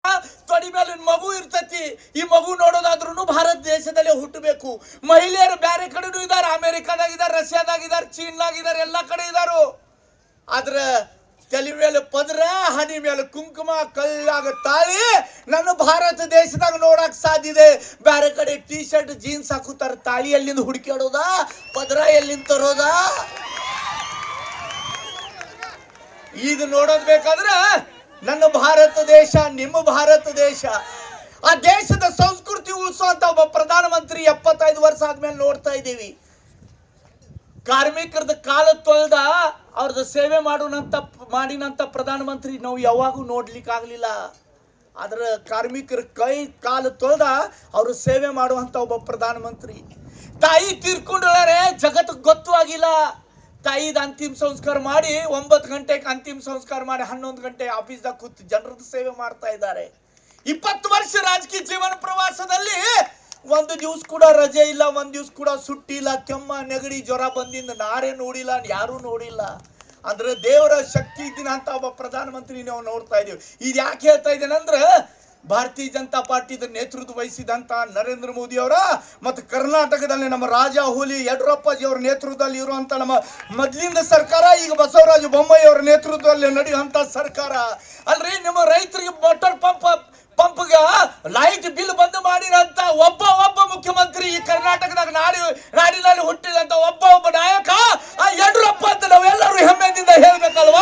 ತೊಡಿ ಮೇಲಿನ ಮಗು ಇರ್ತತಿ ಈ ಮಗು ನೋಡೋದಾದ್ರೂ ಭಾರತ ದೇಶದಲ್ಲೇ ಹುಟ್ಟಬೇಕು ಮಹಿಳೆಯರು ಬೇರೆ ಕಡೆನೂ ಇದಾರೆ ಅಮೆರಿಕಾದಾಗ ಇದಾರೆ ರಷ್ಯಾದಾಗ ಇದಾರೆ ಚೀನ್ದಾಗ ಇದಾರೆ ಎಲ್ಲ ಕಡೆ ಇದಾರು ಆದ್ರ ತಲೆ ಮೇಲೆ ಪದ್ರ ಹನಿ ಮೇಲೆ ಕುಂಕುಮ ಕಲ್ಲಾಗ ತಾಳಿ ನನ್ನ ಭಾರತ ದೇಶದಾಗ ನೋಡಕ್ ಸಾಧ್ಯ ಇದೆ ಬೇರೆ ಕಡೆ ಟಿ ಶರ್ಟ್ ಜೀನ್ಸ್ ಹಾಕುತ್ತಾರ ತಾಳಿ ಎಲ್ಲಿಂದ ಹುಡುಕ್ಯಾಡೋದ ಪದ್ರ ಎಲ್ಲಿಂದ ತರೋದ ಈಗ ನೋಡೋದ್ ಬೇಕಾದ್ರ ನನ್ನ ಭಾರತ ದೇಶ ನಿಮ್ಮ ಭಾರತ ದೇಶ ಆ ದೇಶದ ಸಂಸ್ಕೃತಿ ಉಳಿಸುವಂತ ಒಬ್ಬ ಪ್ರಧಾನಮಂತ್ರಿ ಎಪ್ಪತ್ತೈದು ವರ್ಷ ಆದ್ಮೇಲೆ ನೋಡ್ತಾ ಇದ್ದೀವಿ ಕಾರ್ಮಿಕರದ ಕಾಲ ತೊಳ್ದ ಅವ್ರದ್ದು ಸೇವೆ ಮಾಡೋಣಂತ ಮಾಡಿನಂತ ಪ್ರಧಾನಮಂತ್ರಿ ನಾವು ಯಾವಾಗೂ ನೋಡ್ಲಿಕ್ಕೆ ಆಗ್ಲಿಲ್ಲ ಆದ್ರ ಕಾರ್ಮಿಕರ ಕೈ ಕಾಲು ತೊಳ್ದ ಅವರು ಸೇವೆ ಮಾಡುವಂತ ಒಬ್ಬ ಪ್ರಧಾನಮಂತ್ರಿ ತಾಯಿ ತೀರ್ಕೊಂಡರೆ ಜಗತ್ತಿಗೆ ಗೊತ್ತೂ ಆಗಿಲ್ಲ ತಾಯಿದ ಅಂತಿಮ ಸಂಸ್ಕಾರ ಮಾಡಿ ಒಂಬತ್ತು ಗಂಟೆಗೆ ಅಂತಿಮ ಸಂಸ್ಕಾರ ಮಾಡಿ ಹನ್ನೊಂದು ಗಂಟೆ ಆಫೀಸ್ದಾಗ ಕೂತು ಜನರದ ಸೇವೆ ಮಾಡ್ತಾ ಇದ್ದಾರೆ ಇಪ್ಪತ್ತು ವರ್ಷ ರಾಜಕೀಯ ಜೀವನ ಪ್ರವಾಸದಲ್ಲಿ ಒಂದು ದಿವ್ಸ ಕೂಡ ರಜೆ ಇಲ್ಲ ಒಂದ್ ದಿವ್ಸ ಕೂಡ ಸುಟ್ಟಿ ಇಲ್ಲ ಕೆಮ್ಮ ನೆಗಡಿ ಜ್ವರ ಬಂದಿಂದ ನಾರೇ ನೋಡಿಲ್ಲ ಯಾರೂ ನೋಡಿಲ್ಲ ಅಂದ್ರೆ ದೇವರ ಶಕ್ತಿ ಇದ್ದಿನ ಅಂತ ಒಬ್ಬ ಪ್ರಧಾನಮಂತ್ರಿ ನಾವು ನೋಡ್ತಾ ಇದೀವಿ ಇದು ಯಾಕೆ ಹೇಳ್ತಾ ಇದ್ದೇನೆ ಅಂದ್ರೆ ಭಾರತೀಯ ಜನತಾ ಪಾರ್ಟಿದ ನೇತೃತ್ವ ವಹಿಸಿದಂತ ನರೇಂದ್ರ ಮೋದಿ ಅವರ ಮತ್ತು ಕರ್ನಾಟಕದಲ್ಲಿ ನಮ್ಮ ರಾಜ ಹುಲಿ ಯಡಿಯೂರಪ್ಪಾಜಿ ಅವರ ನೇತೃತ್ವದಲ್ಲಿ ಇರುವಂತ ನಮ್ಮ ಮೊದಲಿಂದ ಸರ್ಕಾರ ಈಗ ಬಸವರಾಜ ಬೊಮ್ಮಾಯಿ ಅವರ ನೇತೃತ್ವದಲ್ಲಿ ನಡೆಯುವಂತ ಸರ್ಕಾರ ಅಲ್ರಿ ನಿಮ್ಮ ರೈತರಿಗೆ ಮೋಟಾರ್ ಪಂಪ್ ಪಂಪ್ಗ ಲೈಟ್ ಬಿಲ್ ಬಂದ್ ಮಾಡಿರಂತ ಒಬ್ಬ ಒಬ್ಬ ಮುಖ್ಯಮಂತ್ರಿ ಈ ಕರ್ನಾಟಕದಾಗ ನಾಡಿ ನಾಡಿನಲ್ಲಿ ಹುಟ್ಟಿದಂತ ಒಬ್ಬ ಒಬ್ಬ ನಾಯಕ ಆ ಯಡಿಯೂರಪ್ಪ ಅಂತ ನಾವೆಲ್ಲರೂ ಹೆಮ್ಮೆಯಿಂದ ಹೇಳ್ಬೇಕಲ್ವಾ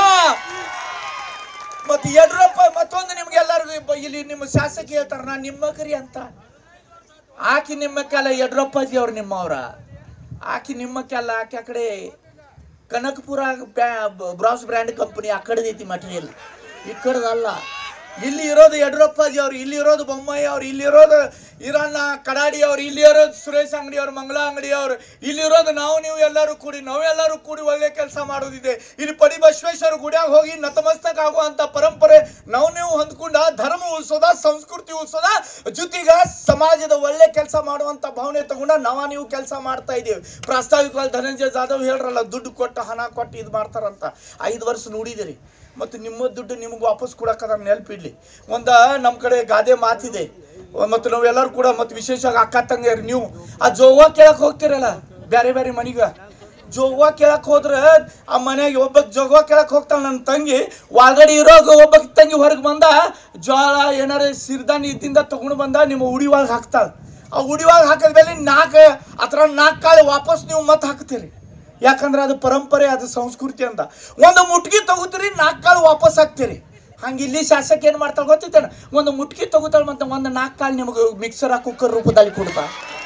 ಮತ್ತೆ ಯಡಿಯೂರಪ್ಪ ಮತ್ತೊಂದು ನಿಮ್ಗೆ ಎಲ್ಲರಿಗೂ ಇಲ್ಲಿ ನಿಮ್ಮ ಶಾಸಕಿ ಹೇಳ್ತಾರ ನಾ ನಿಮ್ಮ ಕರಿ ಅಂತ ಆಕಿ ನಿಮ್ಮ ಕೆಲ ಯಡಿಯೂರಪ್ಪಾಜಿ ಅವ್ರು ನಿಮ್ಮವ್ರ ಆಕಿ ನಿಮ್ಮ ಕೆಲ ಆಕಿ ಆ ಕಡೆ ಕನಕಪುರ ಬ್ರಾಸ್ ಬ್ರ್ಯಾಂಡ್ ಕಂಪನಿ ಆ ಕಡೆದೈತಿ ಮಟೀರಿಯಲ್ ಈ ಕಡೆದಲ್ಲ ಇಲ್ಲಿ ಇರೋದು ಯಡಿಯೂರಪ್ಪಾಜಿ ಅವ್ರು ಇಲ್ಲಿ ಇರೋದು ಬೊಮ್ಮಾಯಿ ಅವ್ರು ಇಲ್ಲಿ ಇರೋದು ಈರಣ್ಣ ಕಡಾಡಿ ಅವ್ರು ಇಲ್ಲಿ ಇರೋದು ಸುರೇಶ್ ಅಂಗಡಿ ಅವ್ರು ಮಂಗಳ ಅಂಗಡಿ ಅವ್ರು ಇಲ್ಲಿ ಇರೋದು ನಾವು ನೀವು ಎಲ್ಲರೂ ಕೂಡಿ ನಾವೆಲ್ಲರೂ ಕೂಡಿ ಒಳ್ಳೆ ಕೆಲಸ ಮಾಡೋದಿದೆ ಇಲ್ಲಿ ಪಡಿ ಬಸವೇಶ್ವರ ಗುಡಿಯಾಗ ಹೋಗಿ ನತಮಸ್ತಕ ಆಗುವಂತ ಪರಂಪರೆ ನಾವು ನೀವು ಹೊಂದ್ಕೊಂಡ ಧರ್ಮ ಉಳಿಸೋದ ಸಂಸ್ಕೃತಿ ಉಳಿಸೋದ ಜೊತೆಗ ಸಮಾಜದ ಒಳ್ಳೆ ಕೆಲಸ ಮಾಡುವಂತ ಭಾವನೆ ತಗೊಂಡ ನಾವ ನೀವು ಕೆಲಸ ಮಾಡ್ತಾ ಇದೀವಿ ಪ್ರಾಸ್ತಾವಿಕವಾಗಿ ಧನಂಜಯ ಜಾಧವ್ ಹೇಳ್ರಲ್ಲ ದುಡ್ಡು ಕೊಟ್ಟು ಹಣ ಕೊಟ್ಟು ಇದು ಮಾಡ್ತಾರಂತ ಐದು ವರ್ಷ ನೋಡಿದಿರಿ ಮತ್ತು ನಿಮ್ಮ ದುಡ್ಡು ನಿಮ್ಗೆ ವಾಪಸ್ ಕೊಡಕ್ಕದ ನೆನಪಿಡ್ಲಿ ಒಂದ ನಮ್ಮ ಕಡೆ ಗಾದೆ ಮಾತಿದೆ ಮತ್ತು ನಾವೆಲ್ಲರೂ ಕೂಡ ಮತ್ತು ವಿಶೇಷವಾಗಿ ಅಕ್ಕ ತಂಗಿಯರು ನೀವು ಆ ಜೋಗ ಕೇಳಕ್ ಹೋಗ್ತಿರಲ್ಲ ಬೇರೆ ಬೇರೆ ಮನಿಗ ಜೋಗ ಕೇಳಕ್ ಹೋದ್ರ ಆ ಮನೆಗೆ ಒಬ್ಬ ಜೋಗ ಕೇಳಕ್ ಹೋಗ್ತಾಳ ನನ್ನ ತಂಗಿ ಒಳಗಡೆ ಇರೋಗ ಒಬ್ಬ ತಂಗಿ ಹೊರಗೆ ಬಂದ ಜೋಳ ಏನಾರ ಸಿರ್ದಾನಿ ಇದ್ದಿಂದ ತಗೊಂಡು ಬಂದ ನಿಮ್ಮ ಉಡಿ ಒಳಗೆ ಹಾಕ್ತಾಳ ಆ ಉಡಿ ಒಳಗೆ ಹಾಕಿದ ಮೇಲೆ ನಾಲ್ಕು ಆ ಥರ ನಾಲ್ಕು ಕಾಳು ವಾಪಸ್ ನೀವು ಮತ್ತೆ ಹಾಕ್ತೀರಿ ಯಾಕಂದ್ರೆ ಅದು ಪರಂಪರೆ ಅದು ಸಂಸ್ಕೃತಿ ಅಂತ ಒಂದು ಮುಟ್ಗಿ ತಗೋತೀರಿ ನಾಲ್ಕು ಕಾಳು ವಾಪಸ್ ಹಾಕ್ತೀರಿ ಹಂಗೆ ಇಲ್ಲಿ ಶಾಸಕ ಏನು ಮಾಡ್ತಾಳೆ ಗೊತ್ತಿತ್ತೇನ ಒಂದು ಮುಟ್ಗಿ ತಗೋತಾಳೆ ಮತ್ತೆ ಒಂದು ನಾಲ್ಕು ಕಾಳು ನಿಮಗೆ ಮಿಕ್ಸರ್ ಕುಕ್ಕರ್ ರೂಪದಲ್ಲಿ ಕೊಡ್ತಾ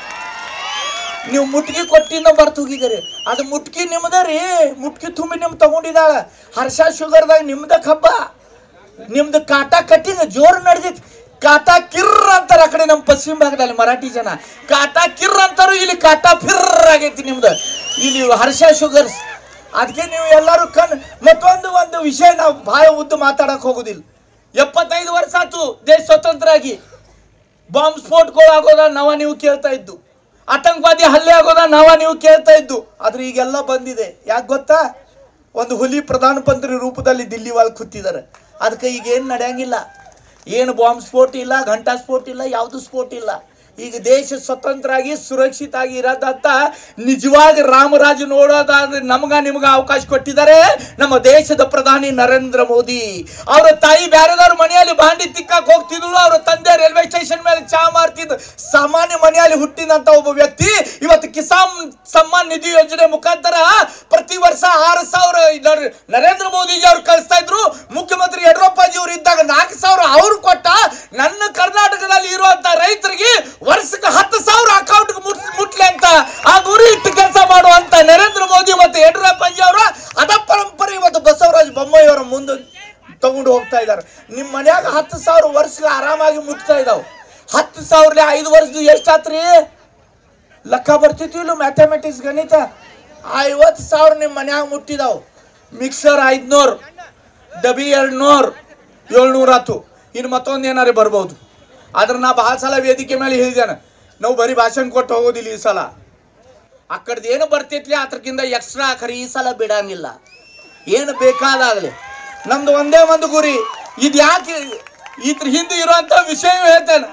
ನೀವು ಮುಟ್ಗಿ ಕೊಟ್ಟಿಂದ ಬರ್ತ ಹೋಗಿದ್ದೀರಿ ಅದು ಮುಟ್ಗಿ ನಿಮ್ದ ರೀ ಮುಟ್ಗಿ ತುಂಬಿ ನಿಮ್ ತಗೊಂಡಿದ್ದಾಳ ಹರ್ಷ ಶುಗರ್ದಾಗ ನಿಮ್ದ ಹಬ್ಬ ನಿಮ್ದು ಕಾಟ ಕಟ್ಟಿಂಗ್ ಜೋರ್ ನಡೆದೈತಿ ಕಾಟಾ ಕಿರ್ರ ಅಂತಾರ ಆ ಕಡೆ ನಮ್ಮ ಪಶ್ಚಿಮ ಭಾಗದಲ್ಲಿ ಮರಾಠಿ ಜನ ಕಾಟಾ ಕಿರ್ರ ಅಂತಾರು ಇಲ್ಲಿ ಕಾಟಾ ಫಿರ್ರ ಆಗೈತಿ ನಿಮ್ದು ಇಲ್ಲಿ ಹರ್ಷ ಶುಗರ್ಸ್ ಅದಕ್ಕೆ ನೀವು ಎಲ್ಲರೂ ಕಣ್ ಮತ್ತೊಂದು ಒಂದು ವಿಷಯ ನಾವು ಬಹಳ ಉದ್ದ ಮಾತಾಡಕ್ ಹೋಗುದಿಲ್ಲ ಎಪ್ಪತ್ತೈದು ವರ್ಷ ಆತು ದೇಶ ಸ್ವತಂತ್ರ ಆಗಿ ಬಾಂಬ್ ಸ್ಫೋಟ್ಗಳು ಆಗೋದ ನಾವ ನೀವು ಕೇಳ್ತಾ ಇದ್ದು ಆತಂಕವಾದಿ ಹಲ್ಲೆ ಆಗೋದ ನಾವ ನೀವು ಕೇಳ್ತಾ ಇದ್ದು ಆದ್ರೆ ಈಗೆಲ್ಲ ಬಂದಿದೆ ಯಾಕೆ ಗೊತ್ತಾ ಒಂದು ಹುಲಿ ಪ್ರಧಾನ ಮಂತ್ರಿ ರೂಪದಲ್ಲಿ ದಿಲ್ಲಿ ಒಳಗೆ ಕೂತಿದ್ದಾರೆ ಅದಕ್ಕೆ ಈಗ ಏನು ನಡೆಯಂಗಿಲ್ಲ ಏನು ಬಾಂಬ್ ಸ್ಫೋಟ್ ಇಲ್ಲ ಘಂಟಾ ಸ್ಫೋಟ್ ಇಲ್ಲ ಯಾವುದು ಸ್ಫೋಟ್ ಇಲ್ಲ ಈಗ ದೇಶ ಸ್ವತಂತ್ರ ಆಗಿ ಸುರಕ್ಷಿತ ಆಗಿ ಇರೋದಂತ ನಿಜವಾಗಿ ರಾಮರಾಜು ನೋಡೋದಾದ್ರೆ ನಮ್ಗ ನಿಮ್ಗ ಅವಕಾಶ ಕೊಟ್ಟಿದ್ದಾರೆ ನಮ್ಮ ದೇಶದ ಪ್ರಧಾನಿ ನರೇಂದ್ರ ಮೋದಿ ಅವರ ತಾಯಿ ಬ್ಯಾರೆದವ್ರ ಮನೆಯಲ್ಲಿ ಬಾಂಡಿ ತಿಕ್ಕಾಕ್ ಹೋಗ್ತಿದ್ಳು ಅವ್ರ ತಂದೆ ರೈಲ್ವೆ ಸ್ಟೇಷನ್ ಮೇಲೆ ಚಾ ಮಾರ್ತಿದ್ದು ಸಾಮಾನ್ಯ ಮನೆಯಲ್ಲಿ ಹುಟ್ಟಿದಂತ ಒಬ್ಬ ವ್ಯಕ್ತಿ ಇವತ್ತು ಕಿಸಾನ್ ಸಮ್ಮಾನ್ ನಿಧಿ ಯೋಜನೆ ಮುಖಾಂತರ ಪ್ರತಿ ವರ್ಷ ಆರು ಸಾವಿರ ನರ್- ನರೇಂದ್ರ ಮೋದಿಜಿ ಅವ್ರು ಕಳಿಸ್ತಾ ಇದ್ರು ಮುಖ್ಯಮಂತ್ರಿ ಯಡಿಯೂರಪ್ಪಾಜಿ ಅವರು ಇದ್ದಾಗ ನಾಲ್ಕು ಸಾವಿರ ಅವ್ರು ಕೊಟ್ಟ ನನ್ನ ಕರ್ನಾಟಕದಲ್ಲಿ ಇರುವಂತ ರೈತರಿಗೆ ವರ್ಷಕ್ಕೆ ಹತ್ತು ಸಾವಿರ ಅಕೌಂಟ್ ಮುಟ್ಲಿ ಅಂತ ಆ ಗುರಿ ಇಟ್ಟು ಕೆಲಸ ಮಾಡುವಂತ ನರೇಂದ್ರ ಮೋದಿ ಮತ್ತು ಯಡಿಯೂರಪ್ಪಾಜಿ ಅವರ ಅದ ಪರಂಪರೆ ಇವತ್ತು ಬಸವರಾಜ ಬೊಮ್ಮಾಯಿ ಅವರ ಮುಂದೆ ತಗೊಂಡು ಹೋಗ್ತಾ ಇದ್ದಾರೆ ನಿಮ್ಮ ಮನ್ಯಾಗ ಹತ್ತು ಸಾವಿರ ವರ್ಷ ಆರಾಮಾಗಿ ಮುಟ್ತಾ ಇದಾವ್ ಹತ್ತು ಸಾವಿರ ಐದು ವರ್ಷದ ಎಷ್ಟಾತ್ರಿ ಲೆಕ್ಕ ಬರ್ತಿದ್ವಿಲ್ಲ ಮ್ಯಾಥಮೆಟಿಕ್ಸ್ ಗಣಿತ ಐವತ್ತು ಸಾವಿರ ನಿಮ್ಮ ಮನ್ಯಾಗ ಮುಟ್ಟಿದಾವ್ ಮಿಕ್ಸರ್ ಐದ್ನೂರು ಡಬಿ ಎರಡು ನೂರು ಏಳ್ನೂರು ಆತು ಇನ್ನು ಮತ್ತೊಂದು ಏನಾರು ಬರ್ಬೋದು ಆದ್ರೆ ನಾ ಭಾಳ ಸಲ ವೇದಿಕೆ ಮೇಲೆ ಹೇಳಿದ್ದೇನೆ ನಾವು ಬರೀ ಭಾಷಣ ಕೊಟ್ಟು ಹೋಗೋದಿಲ್ಲ ಈ ಸಲ ಆ ಕಡ್ದು ಏನು ಬರ್ತೈತ್ಲಿ ಅದ್ರಕ್ಕಿಂತ ಎಕ್ಸ್ಟ್ರಾ ಖರೆ ಈ ಸಲ ಬಿಡಂಗಿಲ್ಲ ಏನು ಬೇಕಾದಾಗಲಿ ನಮ್ದು ಒಂದೇ ಒಂದು ಗುರಿ ಇದು ಯಾಕೆ ಇದ್ರ ಹಿಂದೆ ಇರುವಂತ ವಿಷಯ ಹೇಳ್ತೇನೆ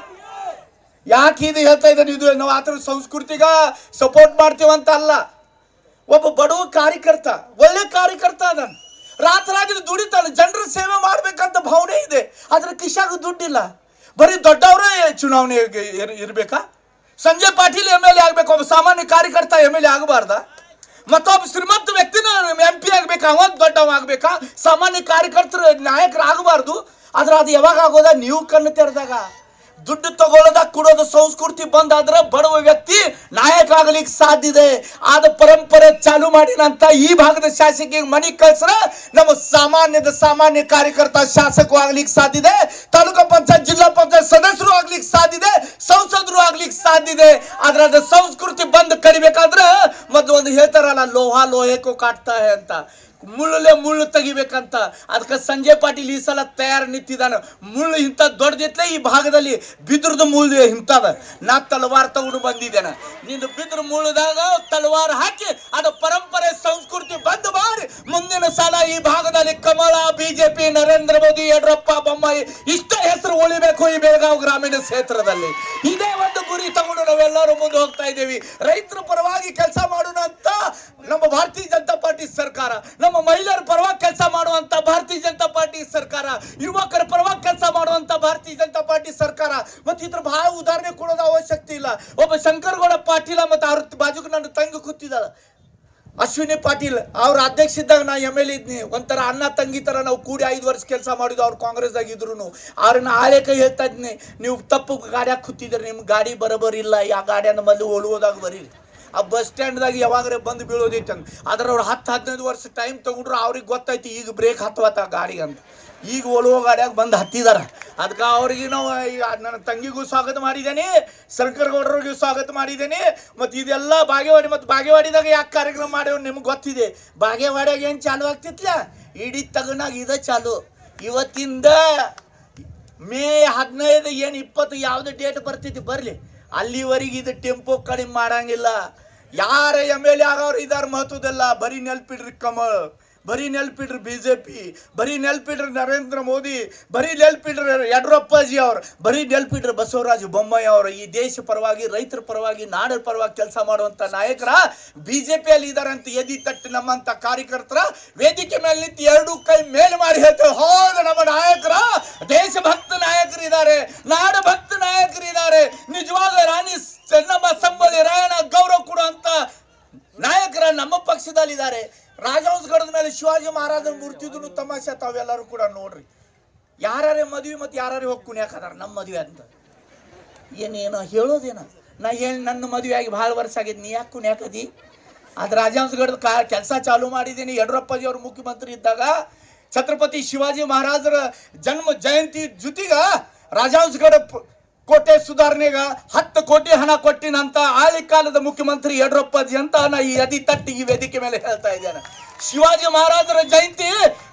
ಯಾಕೆ ಇದು ಹೇಳ್ತಾ ಇದ್ದಾನೆ ಇದು ನಾವು ಆತರ ಸಂಸ್ಕೃತಿಗ ಸಪೋರ್ಟ್ ಮಾಡ್ತೀವಂತ ಅಲ್ಲ ಒಬ್ಬ ಬಡವ ಕಾರ್ಯಕರ್ತ ಒಳ್ಳೆ ಕಾರ್ಯಕರ್ತ ಅದಾನ ರಾತ್ರಾಗಿ ದುಡಿತಾನೆ ಜನರ ಸೇವೆ ಮಾಡ್ಬೇಕಂತ ಭಾವನೆ ಇದೆ ಆದ್ರೆ ಕಿಶಾಗ ದುಡ್ಡಿಲ್ಲ ಬರೀ ದೊಡ್ಡವರೇ ಚುನಾವಣೆ ಇರ್ಬೇಕಾ Sanjay Patil M L A ಆಗ್ಬೇಕು ಒಬ್ಬ ಸಾಮಾನ್ಯ ಕಾರ್ಯಕರ್ತ ಎಮ್ ಎಲ್ ಎ ಆಗಬಾರ್ದ ಮತ್ತೊಬ್ಬ ಶ್ರೀಮಂತ ವ್ಯಕ್ತಿನ ಎಂ ಪಿ ಆಗ್ಬೇಕಾ ಅವ ದೊಡ್ಡವ ಆಗ್ಬೇಕಾ ಸಾಮಾನ್ಯ ಕಾರ್ಯಕರ್ತರು ನಾಯಕರು ಆಗಬಾರ್ದು ಆದ್ರೆ ಅದು ಯಾವಾಗ ಆಗೋದ ನೀವು ಕಣ್ಣು ತೆರೆದಾಗ ದುಡ್ಡು ತಗೊಳ್ಳೋದ ಕೊಡೋದು ಸಂಸ್ಕೃತಿ ಬಂದಾದ್ರೆ ಬಡವ ವ್ಯಕ್ತಿ ನಾಯಕ ಆಗ್ಲಿಕ್ಕೆ ಸಾಧ್ಯ ಇದೆ ಆದ ಪರಂಪರೆ ಚಾಲು ಮಾಡಿನಂತ ಈ ಭಾಗದ ಶಾಸಕಿಗೆ ಮನಿ ಕಳ್ಸ್ರ ನಮ್ಮ ಸಾಮಾನ್ಯದ ಸಾಮಾನ್ಯ ಕಾರ್ಯಕರ್ತ ಶಾಸಕರು ಆಗ್ಲಿಕ್ಕೆ ಸಾಧ್ಯ ಇದೆ ತಾಲೂಕು ಪಂಚಾಯತ್ ಜಿಲ್ಲಾ ಪಂಚಾಯತ್ ಸದಸ್ಯರು ಆಗ್ಲಿಕ್ಕೆ ಸಾಧ್ಯ ಇದೆ ಸಂಸದರು ಆಗ್ಲಿಕ್ಕೆ ಸಾಧ್ಯ ಇದೆ ಆದ್ರೆ ಅದು ಸಂಸ್ಕೃತಿ ಬಂದು ಕಡಿಬೇಕಾದ್ರೆ ಮೊದ್ಲು ಒಂದು ಹೇಳ್ತಾರಲ್ಲ ಲೋಹ ಲೋಹಕ್ಕೂ ಕಾಟ್ತಾ ಹೇ ಅಂತ ಮುಳ್ಳುಲೆ ಮುಳ್ಳು ತೆಗಿಬೇಕಂತ ಅದಕ್ಕೆ ಸಂಜಯ್ ಪಾಟೀಲ್ ಈ ಸಲ ತಯಾರು ನಿಂತಿದ್ದಾನೆ ಮುಳ್ಳು ಇಂಥ ದೊಡ್ಡದಿತ್ಲೆ ಈ ಭಾಗದಲ್ಲಿ ಬಿದ್ರದ ಮುಳ್ಳು ಇಂಥದ ನಾ ತಲವಾರ್ ತಗೊಂಡು ಬಂದಿದ್ದೇನೆ ನೀನು ಬಿದ್ರ ಮುಳ್ಳುದಾಗ ತಲವಾರ್ ಹಾಕಿ ಅದು ಪರಂಪರೆ ಸಂಸ್ಕೃತಿ ಬಂದ್ ಮಾಡಿ ಮುಂದಿನ ಸಲ ಈ ಭಾಗದಲ್ಲಿ ಕಮಲ ಬಿಜೆಪಿ ನರೇಂದ್ರ ಮೋದಿ ಯಡಿಯೂರಪ್ಪ ಬೊಮ್ಮಾಯಿ ಇಷ್ಟ ಹೆಸರು ಉಳಿಬೇಕು ಈ ಬೆಳಗಾವಿ ಗ್ರಾಮೀಣ ಕ್ಷೇತ್ರದಲ್ಲಿ ಇದೇ ಒಂದು ಗುರಿ ತಗೊಂಡು ನಾವೆಲ್ಲರೂ ಮುಂದೆ ಹೋಗ್ತಾ ಇದ್ದೀವಿ ರೈತರ ಪರವಾಗಿ ಕೆಲಸ ಮಾಡೋಣ ಅಂತ ನಮ್ಮ ಭಾರತೀಯ ಜನತಾ ಪಾರ್ಟಿ ಸರ್ಕಾರ ನಮ್ಮ ಮಹಿಳೆಯರ ಪರವಾಗಿ ಕೆಲಸ ಮಾಡುವಂತ ಭಾರತೀಯ ಜನತಾ ಪಾರ್ಟಿ ಸರ್ಕಾರ ಯುವಕರ ಪರವಾಗಿ ಕೆಲಸ ಮಾಡುವಂತ ಭಾರತೀಯ ಜನತಾ ಪಾರ್ಟಿ ಸರ್ಕಾರ ಮತ್ತೆ ಇದ್ರ ಬಹಳ ಉದಾಹರಣೆ ಕೊಡೋದು ಅವಶ್ಯಕತೆ ಇಲ್ಲ ಒಬ್ಬ ಶಂಕರಗೌಡ ಪಾಟೀಲ ಮತ್ತೆ ಅವ್ರ ಬಾಜುಗೆ ನನ್ನ ತಂಗಿ ಕೂತಿದ್ದಾಳ ಅಶ್ವಿನಿ ಪಾಟೀಲ್ ಅವ್ರ ಅಧ್ಯಕ್ಷ ಇದ್ದಾಗ ನಾ ಎಮ್ ಎಲ್ ಇದ್ನಿ ಒಂಥರ ಅಣ್ಣ ತಂಗಿ ತರ ನಾವು ಕೂಡಿ ಐದು ವರ್ಷ ಕೆಲಸ ಮಾಡಿದ್ವು ಅವ್ರು ಕಾಂಗ್ರೆಸ್ದಾಗ ಇದ್ರು ಅವ್ರನ್ನ ಆಳೆ ಕೈ ಹೇಳ್ತಾ ಇದ್ನಿ ನೀವು ತಪ್ಪು ಗಾಡಿಯಾಗ ಕೂತಿದ್ರಿ ನಿಮ್ ಗಾಡಿ ಬರೋಬರಿ ಇಲ್ಲ ಯಾ ಗಾಡಿಯನ್ನು ಮೊದಲು ಓಡುವುದಾಗ ಬರೀರಿ ಆ ಬಸ್ ಸ್ಟ್ಯಾಂಡ್ದಾಗ ಯಾವಾಗರೆ ಬಂದು ಬೀಳೋದೈತೆ ಅಂತ ಆದ್ರೆ ಅವ್ರು ಹತ್ತು ಹದಿನೈದು ವರ್ಷ ಟೈಮ್ ತಗೊಂಡ್ರು ಅವ್ರಿಗೆ ಗೊತ್ತಾಯ್ತು ಈಗ ಬ್ರೇಕ್ ಹತ್ತವತ್ತ ಗಾಡಿಗೆ ಅಂತ ಈಗ ಓಡುವ ಗಾಡಿಯಾಗ ಬಂದು ಹತ್ತಿದಾರ ಅದಕ್ಕೆ ಅವ್ರಿಗೆ ನಾವು ಈಗ ನನ್ನ ತಂಗಿಗೂ ಸ್ವಾಗತ ಮಾಡಿದ್ದೇನೆ ಸರ್ಕಾರಗೌಡರಿಗೂ ಸ್ವಾಗತ ಮಾಡಿದ್ದೇನೆ ಮತ್ತು ಇದೆಲ್ಲ ಬಾಗೇವಾಡಿ ಮತ್ತು ಬಾಗೇವಾಡಿದಾಗ ಯಾಕೆ ಕಾರ್ಯಕ್ರಮ ಮಾಡ್ಯಾವ ನಿಮ್ಗೆ ಗೊತ್ತಿದೆ ಬಾಗೇವಾಡಿಯಾಗ ಏನು ಚಾಲು ಆಗ್ತಿತ್ಲ ಇಡೀ ತಗನಾಗ ಇದೆ ಚಾಲು ಇವತ್ತಿಂದ ಮೇ ಹದಿನೈದು ಏನು ಇಪ್ಪತ್ತು ಯಾವ್ದು ಡೇಟ್ ಬರ್ತೈತಿ ಬರಲಿ ಅಲ್ಲಿವರೆಗೆ ಇದು ಟೆಂಪೋ ಕಡಿಮೆ ಮಾಡಂಗಿಲ್ಲ ಯಾರ ಎಮ್ ಎಲ್ ಎ ಆಗೋರು ಇದಾರ ಮಹತ್ವದಲ್ಲ ಬರೀ ನೆಲ್ಪಿಡ್ರಿ ಕಮಲ್ ಬರೀ ನೆಲ್ಪಿಡ್ರಿ ಬಿ ಜೆ ಪಿ ಬರೀ ನೆಲ್ಪಿಡ್ರಿ ನರೇಂದ್ರ ಮೋದಿ ಬರೀ ನೆಲ್ಪಿಡ್ರಿ ಯಡಿಯೂರಪ್ಪಾಜಿ ಅವ್ರು ಬರೀ ನೆಲ್ಪಿಡ್ರಿ ಬಸವರಾಜ ಬೊಮ್ಮಾಯಿ ಅವರು ಈ ದೇಶ ಪರವಾಗಿ ರೈತರ ಪರವಾಗಿ ನಾಡರ ಪರವಾಗಿ ಕೆಲಸ ಮಾಡುವಂತ ನಾಯಕರ ಬಿಜೆಪಿಯಲ್ಲಿ ಇದಾರೆ ಅಂತ ಎದಿ ತಟ್ಟಿ ನಮ್ಮಂತ ಕಾರ್ಯಕರ್ತರ ವೇದಿಕೆ ಮೇಲೆ ನಿಂತು ಎರಡು ಕೈ ಮೇಲ್ ಮಾಡಿ ಹೇಳ್ತೇವೆ ಹೌದು ನಮ್ಮ ನಾಯಕರ ದೇಶಭಕ್ತ ನಾಯಕರಿದ್ದಾರೆ ನಾಡ ಭಕ್ತ ನಾಯಕರಿದ್ದಾರೆ ನಿಜವಾದ ರಾಣಿ ಚೆನ್ನಮ್ಮ ಸಂಬಳಿ ರಾಯಣ ಗೌರವ ಕೊಡುವಂತ ನಾಯಕರ ನಮ್ಮ ಪಕ್ಷದಲ್ಲಿದ್ದಾರೆ ರಾಜಹಂಸಗಡದ ಮೇಲೆ ಶಿವಾಜಿ ಮಹಾರಾಜನ ಮೂರ್ತಿದ್ರು ತಮಾಷೆ ತಾವೆಲ್ಲರೂ ಕೂಡ ನೋಡ್ರಿ ಯಾರ್ಯಾರೇ ಮದ್ವೆ ಮತ್ತೆ ಯಾರ್ಯಾರೇ ಹೋಗಿ ಕುಣಿಯಾಕದಾರ ನಮ್ಮ ಮದುವೆ ಅಂತ ಏನೇನೋ ಹೇಳೋದೇನ ನಾ ಹೇಳಿ ನನ್ನ ಮದುವೆ ಆಗಿ ಭಾಳ ವರ್ಷ ಆಗಿದ್ದು ನೀ ಯಾಕೆ ಕುಣಿಯಾಕದಿ ಅದು ರಾಜಹಂಸಗಡದ ಕಾ ಕೆಲಸ ಚಾಲು ಮಾಡಿದ್ದೀನಿ ಯಡಿಯೂರಪ್ಪಾಜಿ ಅವರು ಮುಖ್ಯಮಂತ್ರಿ ಇದ್ದಾಗ ಛತ್ರಪತಿ ಶಿವಾಜಿ ಮಹಾರಾಜರ ಜನ್ಮ ಜಯಂತಿ ಜೊತೆಗ ರಾಜಹಂಸಗಡ ಪ- ಕೋಟೆ ಸುಧಾರಣೆಗ ಹತ್ತು ಕೋಟಿ ಹಣ ಕೊಟ್ಟಿನಂತ ಆಳಿ ಕಾಲದ ಮುಖ್ಯಮಂತ್ರಿ ಯಡಿಯೂರಪ್ಪಾಜಿ ಅಂತ ನಾ ಈ ಅದಿ ತಟ್ಟಿ ಈ ವೇದಿಕೆ ಮೇಲೆ ಹೇಳ್ತಾ ಇದ್ದೇನೆ ಶಿವಾಜಿ ಮಹಾರಾಜರ ಜಯಂತಿ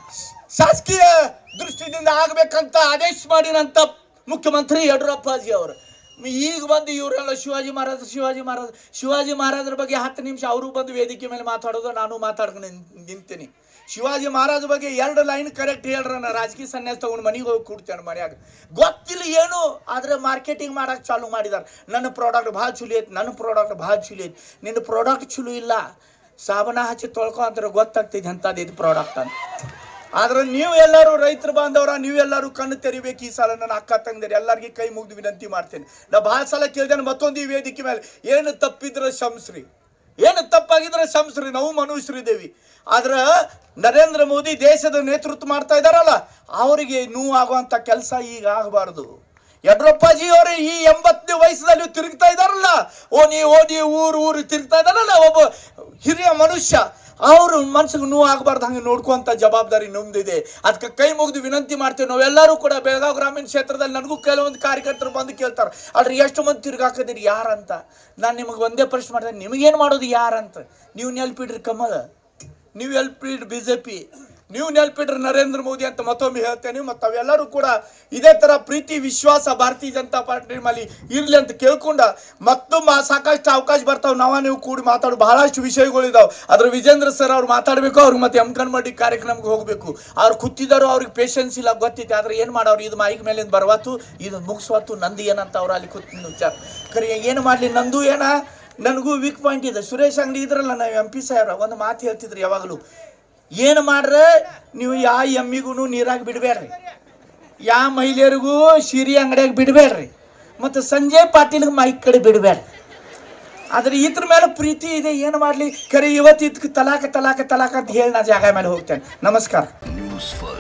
ಶಾಸಕೀಯ ದೃಷ್ಟಿಯಿಂದ ಆಗ್ಬೇಕಂತ ಆದೇಶ ಮಾಡಿನಂತ ಮುಖ್ಯಮಂತ್ರಿ ಯಡಿಯೂರಪ್ಪಾಜಿ ಅವರು ಈಗ ಬಂದು ಇವರೆಲ್ಲ ಶಿವಾಜಿ ಮಹಾರಾಜ ಶಿವಾಜಿ ಮಹಾರಾಜ ಶಿವಾಜಿ ಮಹಾರಾಜರ ಬಗ್ಗೆ ಹತ್ತು ನಿಮಿಷ ಅವರು ಬಂದು ವೇದಿಕೆ ಮೇಲೆ ಮಾತಾಡೋದು ನಾನು ಮಾತಾಡ್ಕೊಂಡು ನಿನ್- ನಿಂತೀನಿ ಶಿವಾಜಿ ಮಹಾರಾಜ ಬಗ್ಗೆ ಎರಡು ಲೈನ್ ಕರೆಕ್ಟ್ ಹೇಳ್ರ ನಾ ರಾಜಕೀಯ ಸನ್ಯಾಸ ತಗೊಂಡು ಮನೆಗೆ ಹೋಗಿ ಕೂಡ್ತೇನೆ ಮನ್ಯಾಗ ಗೊತ್ತಿಲ್ಲ ಏನು ಆದ್ರೆ ಮಾರ್ಕೆಟಿಂಗ್ ಮಾಡಕ್ ಚಾಲು ಮಾಡಿದಾರೆ ನನ್ನ ಪ್ರಾಡಕ್ಟ್ ಭಾಳ ಚುಲಿ ಐತಿ ನನ್ನ ಪ್ರಾಡಕ್ಟ್ ಭಾಳ ಚುಲಿ ಐತಿ ನಿನ್ನ ಪ್ರಾಡಕ್ಟ್ ಚಲೋ ಇಲ್ಲ ಸಾಬನ ಹಚ್ಚಿ ತೊಳ್ಕೊ ಅಂದ್ರೆ ಗೊತ್ತಾಗ್ತೈತಿ ಅಂಥದ್ದು ಇದು ಪ್ರಾಡಕ್ಟ್ ಅಂತ ಆದ್ರೆ ನೀವು ಎಲ್ಲರೂ ರೈತರು ಬಾಂಧವರ ನೀವೆಲ್ಲರೂ ಕಣ್ಣು ತೆರಿಬೇಕು ಈ ಸಲ ನನ್ನ ಅಕ್ಕ ತಂಗಿದ್ರು ಎಲ್ಲರಿಗೆ ಕೈ ಮುಗಿದು ವಿನಂತಿ ಮಾಡ್ತೇನೆ ನಾ ಭಾಳ ಸಲ ಕೇಳ್ದೇನೆ ಮತ್ತೊಂದು ಈ ವೇದಿಕೆ ಮೇಲೆ ಏನು ತಪ್ಪಿದ್ರೆ ಶಂಸ್ರಿ ಏನು ತಪ್ಪಾಗಿದ್ರೆ ಶಂಸ್ರಿ ನಾವು ಮನುಷ್ಯರಿದ್ದೇವೆ ಆದ್ರೆ ನರೇಂದ್ರ ಮೋದಿ ದೇಶದ ನೇತೃತ್ವ ಮಾಡ್ತಾ ಇದಾರಲ್ಲ ಅವರಿಗೆ ನೋವು ಆಗುವಂತ ಕೆಲಸ ಈಗ ಆಗಬಾರ್ದು ಯಡಿಯೂರಪ್ಪಾಜಿ ಅವರು ಈ ಎಂಬತ್ತನೇ ವಯಸ್ಸಲ್ಲಿ ತಿರುಗ್ತಾ ಇದಾರಲ್ಲ ಓನಿ ಓದಿ ಊರು ಊರು ತಿರುಗ್ತಾ ಇದಾರಲ್ಲ ಒಬ್ಬ ಹಿರಿಯ ಮನುಷ್ಯ ಅವರು ಮನ್ಸಿಗೆ ನೋವು ಆಗಬಾರ್ದು ಹಂಗೆ ನೋಡ್ಕೊಂತ ಜವಾಬ್ದಾರಿ ನಮ್ದಿದೆ ಅದಕ್ಕೆ ಕೈ ಮುಗಿದು ವಿನಂತಿ ಮಾಡ್ತೇವೆ ನಾವೆಲ್ಲರೂ ಕೂಡ ಬೆಳಗಾವಿ ಗ್ರಾಮೀಣ ಕ್ಷೇತ್ರದಲ್ಲಿ ನನಗೂ ಕೆಲವೊಂದು ಕಾರ್ಯಕರ್ತರು ಬಂದು ಕೇಳ್ತಾರೆ ಆದ್ರೆ ಎಷ್ಟು ಮಂದಿ ತಿರ್ಗಾಕದಿರಿ ಯಾರಂತ ನಾನು ನಿಮಗೆ ಒಂದೇ ಪ್ರಶ್ನೆ ಮಾಡ್ತೇನೆ ನಿಮಗೇನು ಮಾಡೋದು ಯಾರಂತ ನೀವು ನೆಲ್ಪಿಡ್ರಿ ಕಮಲ ನೀವು ಎಲ್ಪಿಡ್ರಿ ಬಿ ಜೆ ಪಿ ನೀವು ನೆನಪಿಡ್ರಿ ನರೇಂದ್ರ ಮೋದಿ ಅಂತ ಮತ್ತೊಮ್ಮೆ ಹೇಳ್ತೇನೆ ಮತ್ತು ಅವೆಲ್ಲರೂ ಕೂಡ ಇದೇ ತರ ಪ್ರೀತಿ ವಿಶ್ವಾಸ ಭಾರತೀಯ ಜನತಾ ಪಾರ್ಟಿ ಮೇಲೆ ಇರ್ಲಿ ಅಂತ ಕೇಳ್ಕೊಂಡ ಮತ್ತೊಮ್ಮೆ ಸಾಕಷ್ಟು ಅವಕಾಶ ಬರ್ತಾವ ನಾವ ನೀವು ಕೂಡಿ ಮಾತಾಡೋ ಬಹಳಷ್ಟು ವಿಷಯಗಳಿದಾವ್ ಅದ್ರ ವಿಜೇಂದ್ರ ಸರ್ ಅವ್ರು ಮಾತಾಡ್ಬೇಕು ಅವ್ರಿಗೆ ಮತ್ತೆ ಎಂ ಕನ್ಮಡಿ ಕಾರ್ಯಕ್ರಮಕ್ಕೆ ಹೋಗ್ಬೇಕು ಅವ್ರು ಕೂತಿದ್ದಾರೋ ಅವ್ರಿಗೆ ಪೇಷನ್ಸ್ ಇಲ್ಲ ಗೊತ್ತೈತೆ ಆದ್ರೆ ಏನ್ ಮಾಡೋರು ಇದು ಮೈಕ್ ಮೇಲಿಂದ ಬರ್ವಾತು ಇದು ಮುಗಿಸ್ವಾತು ನಂದು ಏನಂತ ಅವ್ರು ಅಲ್ಲಿ ಕೂತಿನ ವಿಚಾರ ಕರೆ ಏನು ಮಾಡ್ಲಿ ನಂದು ಏನ ನನಗೂ ವೀಕ್ ಪಾಯಿಂಟ್ ಇದೆ ಸುರೇಶ್ ಅಂಗಡಿ ಇದ್ರಲ್ಲ ನಾವು ಎಂ ಪಿ ಸಾಹೇಬ್ರ ಒಂದು ಮಾತು ಹೇಳ್ತಿದ್ರು ಯಾವಾಗಲೂ ಏನು ಮಾಡ್ರೆ ನೀವು ಯಾ ಎಮ್ಮಿಗೂ ನೀರಾಗಿ ಬಿಡಬೇಡ್ರಿ ಯಾ ಮಹಿಳೆಯರಿಗೂ ಸೀರೆ ಅಂಗಡಿಯಾಗ ಬಿಡಬೇಡ್ರಿ ಮತ್ತು ಸಂಜಯ್ ಪಾಟೀಲ್ಗೆ ಮೈಕ್ ಕಡೆ ಬಿಡಬೇಡ್ರಿ ಆದ್ರೆ ಇದ್ರ ಮೇಲೆ ಪ್ರೀತಿ ಇದೆ ಏನು ಮಾಡ್ಲಿ ಕರೆ ಇವತ್ತು ಇದಕ್ಕೆ ತಲಾಕ ತಲಾಕ ತಲಾಕ ಅಂತ ಹೇಳಿ ನಾ ಜಾಗ ಮೇಲೆ ಹೋಗ್ತೇನೆ ನಮಸ್ಕಾರ ನ್ಯೂಸ್ ಫಸ್ಟ್